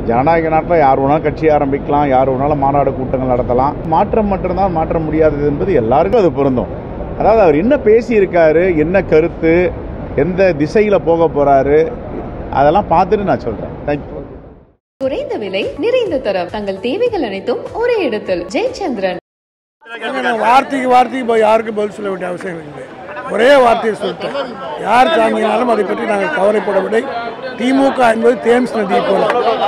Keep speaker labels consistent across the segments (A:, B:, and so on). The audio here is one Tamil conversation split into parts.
A: ஜனநாயக நாட்டில் யார் வேணாலும் கட்சி ஆரம்பிக்கலாம் யார் வேணாலும் மாநாடு கூட்டங்கள் நடத்தலாம் மாற்றம் மட்டும்தான் மாற்ற முடியாதது என்பது எல்லாருக்கும் அது பொருந்தும் அதாவது அவர் என்ன பேசியிருக்காரு என்ன கருத்து எந்த திசையில் போக போகிறாரு அதெல்லாம் பார்த்துட்டு நான் சொல்கிறேன் தேங்க்யூ
B: குறைந்த விலை நிறைந்த தரம் தங்கள் தேவைகள் அனைத்தும் ஒரே இடத்தில் ஜெயச்சந்திரன்
C: ஏங்க, நான் வார்த்தைக்கு வார்த்தைக்கு போய் யாருக்கும் பதில் சொல்ல வேண்டிய அவசியம் இல்லை ஒரே வார்த்தையை சொல்லிட்டேன் யார் தாங்கினாலும் அதை பற்றி நாங்கள் கவலைப்படவில்லை திமுக என்பது தேம்ஸ் நதி போல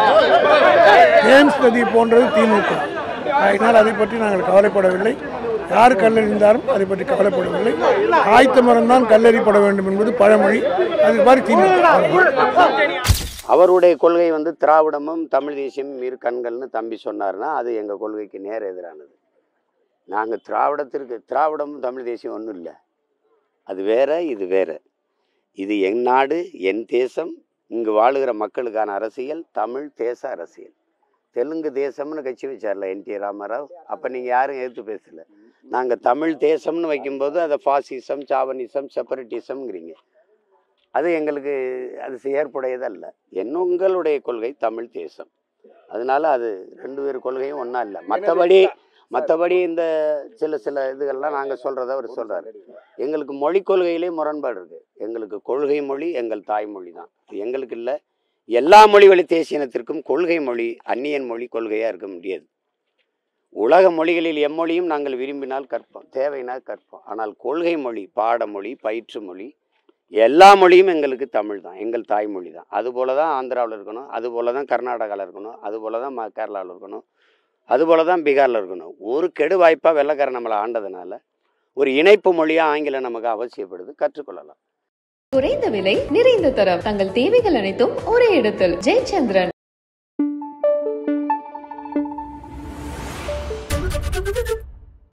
C: தேம்ஸ் நதி போன்றது திமுக அதனால் அதை பற்றி நாங்கள் கவலைப்படவில்லை யார் கல்லெறிந்தாலும் அதை பற்றி கவலைப்படவில்லை ஆய்த்த மரம் தான் கல்லெறிப்பட வேண்டும் என்பது பழமொழி அது மாதிரி திமுக
D: அவருடைய கொள்கை வந்து திராவிடமும் தமிழ் தேசியமும் இரு கண்கள்னு தம்பி சொன்னார்னா அது எங்கள் கொள்கைக்கு நேர் எதிரானது நாங்கள் திராவிடத்திற்கு திராவிடமும் தமிழ் தேசியம் ஒன்றும் இல்லை அது வேற இது வேற இது என் நாடு என் தேசம் இங்கு வாழுகிற மக்களுக்கான அரசியல் தமிழ் தேச அரசியல் தெலுங்கு தேசம்னு கட்சி வச்சார்ல என் டி ராமராவ் அப்போ நீங்கள் யாரும் எதிர்த்து பேசல நாங்கள் தமிழ் தேசம்னு வைக்கும்போது அதை ஃபாசிசம் சாவனிசம் செப்பரேட்டிசம்ங்கிறீங்க அது எங்களுக்கு அது ஏற்புடையதல்ல என்ன உங்களுடைய கொள்கை தமிழ் தேசம் அதனால அது ரெண்டு பேர் கொள்கையும் ஒன்றா இல்லை மற்றபடி மற்றபடி இந்த சில சில இதுகள்லாம் நாங்கள் சொல்கிறத அவர் சொல்கிறாரு எங்களுக்கு மொழி கொள்கையிலே முரண்பாடு இருக்குது எங்களுக்கு கொள்கை மொழி எங்கள் தாய்மொழி தான் இது எங்களுக்கு இல்லை எல்லா மொழி வழி தேசியனத்திற்கும் கொள்கை மொழி அந்நியன் மொழி கொள்கையாக இருக்க முடியாது உலக மொழிகளில் எம்மொழியும் நாங்கள் விரும்பினால் கற்போம் தேவைனா கற்போம் ஆனால் கொள்கை மொழி பாடமொழி பயிற்று மொழி எல்லா மொழியும் எங்களுக்கு தமிழ் தான் எங்கள் தாய்மொழி தான் அதுபோல தான் ஆந்திராவில் இருக்கணும் அதுபோல தான் கர்நாடகாவில் இருக்கணும் அதுபோல தான் ம கேரளாவில் இருக்கணும் அதுபோல தான் பீகாரில் இருக்கணும் ஒரு கெடு வாய்ப்பாக வெள்ளக்காரன் நம்மளை ஆண்டதுனால ஒரு இணைப்பு மொழியாக ஆங்கிலம் நமக்கு அவசியப்படுது கற்றுக்கொள்ளலாம்
B: குறைந்த விலை நிறைந்த தரம் தங்கள் தேவைகள் அனைத்தும் ஒரே இடத்தில் ஜெயச்சந்திரன்